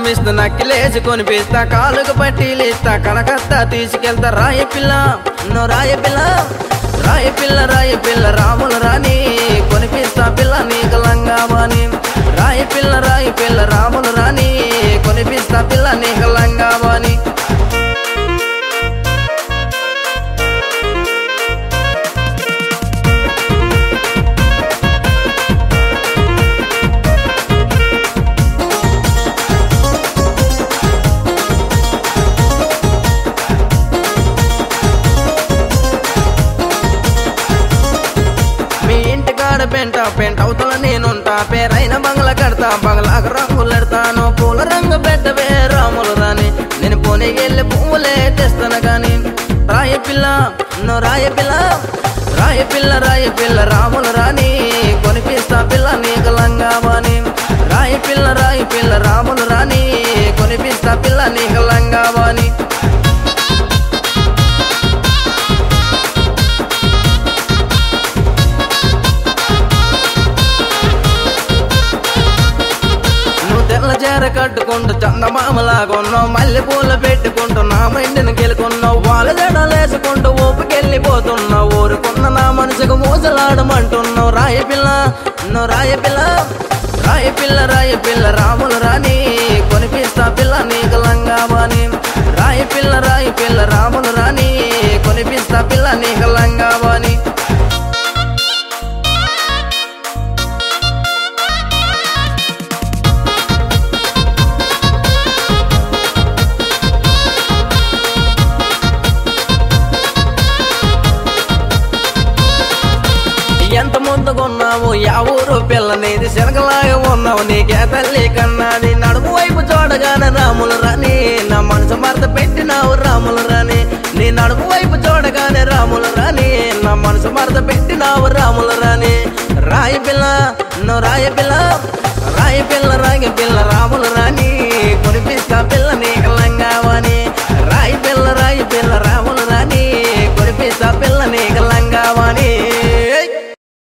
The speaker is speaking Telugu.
హారమిస్తా నక్కిలేసి కొనిపిస్తా కాలుకు పట్టీలిస్తా కనకత్తా తీసుకెళ్తా రాయ పిల్ల నో రాయ పిల్ల రాయ పిల్ల రాయ పిల్ల రాముల రాణి కొనిపిస్తా పిల్ల నీకు లంగావాని రాయ పిల్ల రాయ పిల్ల రాముల రాణి కొనిపిస్తా పిల్ల నీకు లంగావాని మీ ఇంటికాడ పెంట పెంట అవతల నేనుంటా పేరైన బంగ్లా కడతా బంగ్లాకు రంగులెడతాను పూల రంగు పెట్టవే రాములు రాని నేను పోనీకెళ్ళి పువ్వులే తెస్తాను గాని రాయ పిల్ల నో రాయ పిల్ల రాయ పిల్ల రాయ పిల్ల రాములు రాని కొనిపిస్తా పిల్ల నీకు లంగావాని రాయ పిల్ల రాయ పిల్ల రాములు రాని కొనిపిస్తా పిల్ల నీకు లంగావాని నువ్వు తెల్ల చీర కట్టుకుంటూ చందమామలాగున్నావు మల్లె పూలు పెట్టుకుంటూ నా మైండిని గెలుకున్నావు వాళ్ళ జడలేసుకుంటూ ఊపికెళ్ళిపోతున్నావు ఊరుకున్న నా మనసుకు మూసలాడమంటున్నావు రాయ పిల్ల నువ్వు రాయ పిల్ల రాయ పిల్ల రాయ పిల్ల రాములు రాని కొనిపిస్తా పిల్ల నీకు లంగావాని రాయ పిల్ల రాయ పిల్ల రాములు రాని కొనిపిస్తా పిల్ల నీకు లంగావాని ఎంత ముందుకున్నావు యా ఊరు పిల్లనేది శనగలాగా ఉన్నావు నీకే తల్లి కన్నది నడుము వైపు చూడగానే రాములు రాని నా మనసు మరత పెట్టినావు రాములు రాని నీ నడుము వైపు చూడగానే రాములు రాని నా మనసు మరత పెట్టినావు రాములు రాని రాయి పిల్ల నువ్వు రాయి పిల్ల రాయి పిల్ల రాగి పిల్ల రాములు రాని కొనిపిస్తా పిల్లని